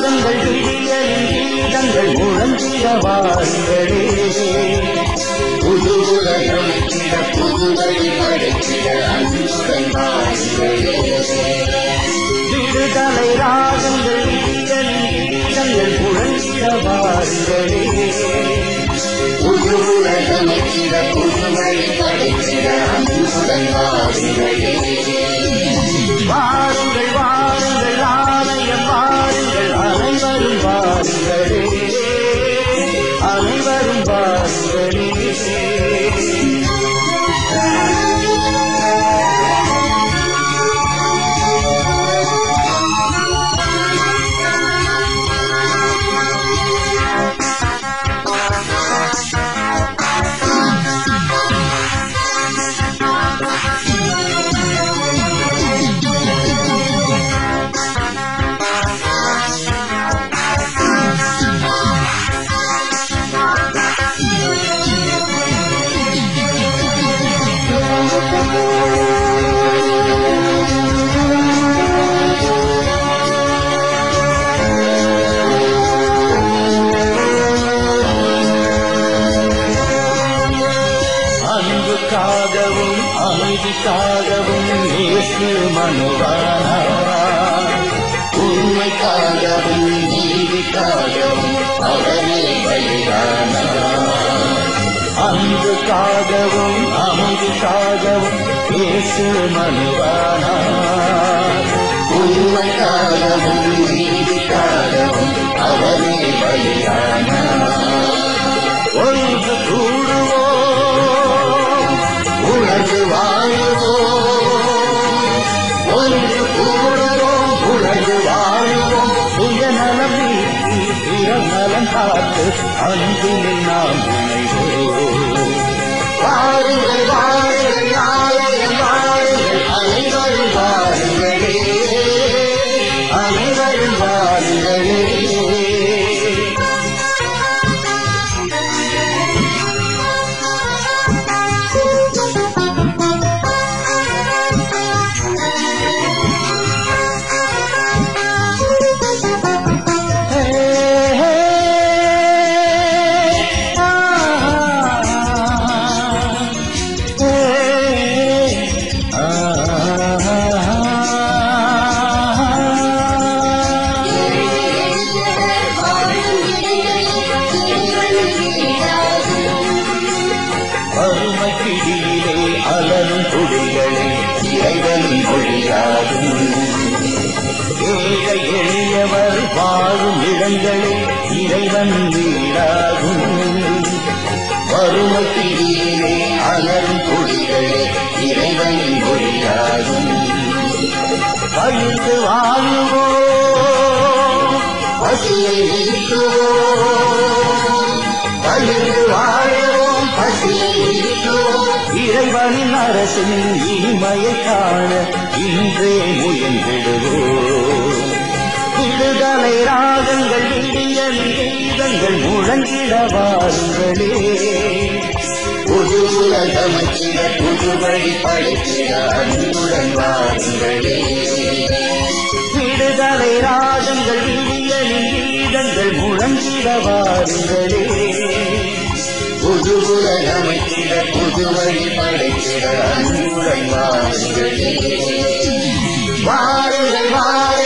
ராகங்கள் விடியலின் கீதங்கள் முழங்கிட வாருங்களே புது உலகம் கிட புது வழி படைத்திட அன்புடன் வாருங்களே விடுதலை ராகங்கள் விடியலின் கீதங்கள் முழங்கிட வாருங்களே புது உலகம் கிட புது வழி படைத்திட அன்புடன் வாருங்களே வாருங்கள் வாருங்கள் ஆலயம் வாருங்கள் அனைவரும் வாருங்களே அனைவரும் வாருங்களே அன்புக்காகவும் அமைதிக்காகவும் இயேசு மனுவானார் உண்மைக்காகவும் நீதிக்காகவும் அவரே பலியானார் அன்புக்காகவும் அமைதிக்காகவும் இயேசு மனுவானார் உண்மைக்காகவும் நீதிக்காகவும் அவரே பலியானார் ஒன்று கூடுவோம் உணர்ந்து வாழுவோம் ஒன்று கூடுவோம் உணர்ந்து வாழுவோம் சுயநலம் நீக்கி பிறர் நலம் காத்து அன்பில் நாம் இணைவோம் வாருங்கள் வாருங்கள் ஆலயம் வாருங்கள் அனைவரும் வாருங்களே அனைவரும் வாருங்களே வறுமை பிடியிலே அலனும் குடிகளே இறைவனின் மொழியாகும் ஏழை எளியவர் வாழும் இடங்களே இறைவன் வீடாகும் வறுமை பிடியிலே அலரும் கொடிகளே இறைவனின் மொழியாகும் பழித்து வாழுவோம் பசியை நீக்குவோம் பகிர்ந்து வாழுவோம் பசியை நீக்குவோம் இறைவனின் அரசின் இனிமையை காண இன்றே முயன்றிடுவோம் விடுதலை ராகங்கள் விடியல் கீதங்கள் முழங்கிட வாருங்களே புது உலகமச்சிட புது வழி படைத்திட அன்புடன் வாருங்களே விடுதலை ராகங்கள் விடியலின் கீதங்கள் முழங்கிட வாருங்களே புது உலகமச்சிட புது வழி படைத்திட அன்புடன் வாருங்களே வாருங்கள் வாருங்கள்